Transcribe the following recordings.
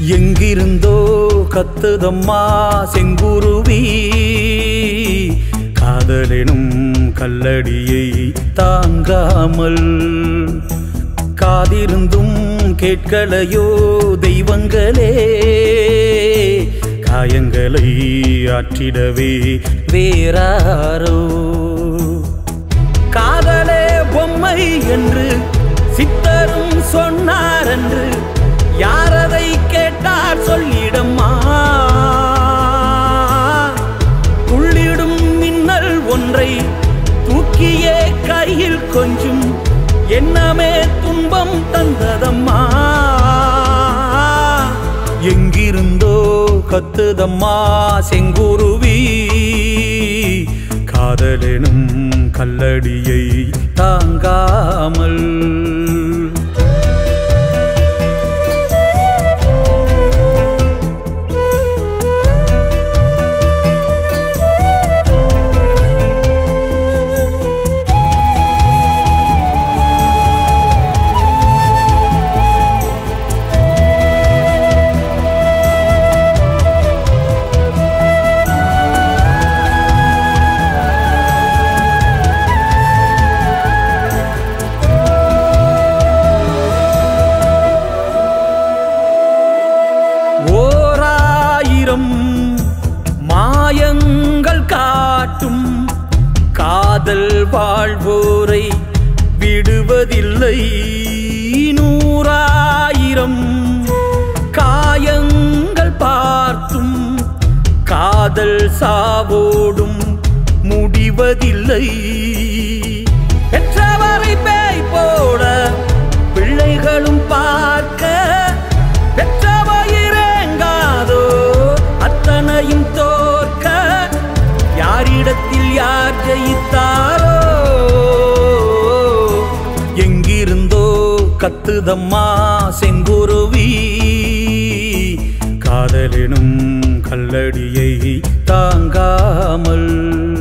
எங்கிருந்தோ கத்துதம்மா செங்குருவி காதலெனும் கல்லடியை தாங்காமல் காதிருந்தும் கேட்கலையோ தெய்வங்களே காயங்களை ஆற்றிடவே வேறாரோ காதலே பொம்மை என்று சித்தரும் சொன்னார் என்று யாரதை கேட்டார் சொல்லிடம்மா துள்ளிடும் மின்னல் ஒன்றை தூக்கியே கையில் கொஞ்சம் என்னமே துன்பம் தந்ததம்மா எங்கிருந்தோ கத்துதம்மா செங்குருவி காதலெனும் கல்லடியை தாங்காமல் ஓராயிரம் மாயங்கள் காட்டும் காதல் வாழ்வோரை விடுவதில்லை நூறாயிரம் காயங்கள் பார்த்தும் காதல் சாவோடும் முடிவதில்லை பெற்றவரை பேய் போட பிள்ளைகளும் பார்க்க பெற்றவயிரேங்காதோ அத்தனையும் தோற்க யாரிடத்தில் யார் ஜெயித்தாரோ எங்கிருந்தோ கத்துதம்மா செங்குருவி காதலெனும் கல்லடியை தாங்காமல்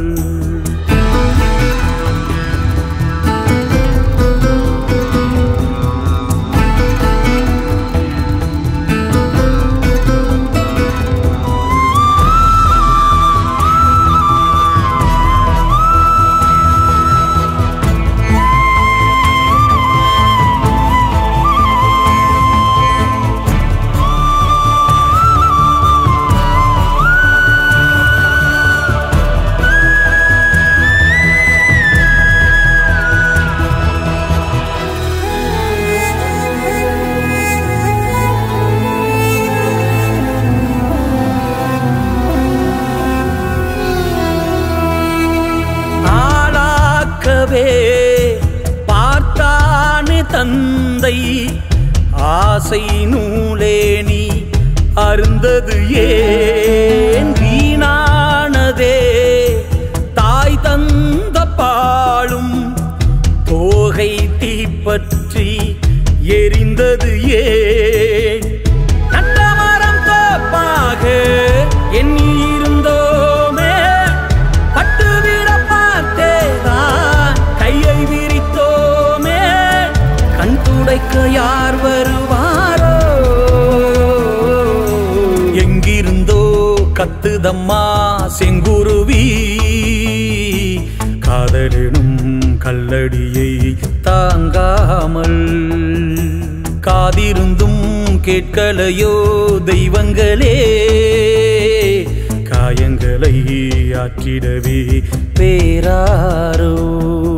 ஆளாக்கவே பார்த்தானே தந்தை ஆசை நூலே நீ அருந்தது ஏன் வீணானதே தாய் தந்த பாலும் தோகை தீப்பற்றி எரிந்தது ஏன் நட்டமரம் தோப்பாக எண்ணி இருந்தோமே பட்டுவிட பார்த்தேதான் கையை விரித்தோமே கண் துடைக்க யார் வருவாரோ எங்கிருந்தோ கத்துதம்மா செங்குருவி காதலெனும் கல்லடியை தாங்காமல் காதிருந்தும் கேட்கலையோ தெய்வங்களே காயங்களை ஆற்றிடவே பேராரோ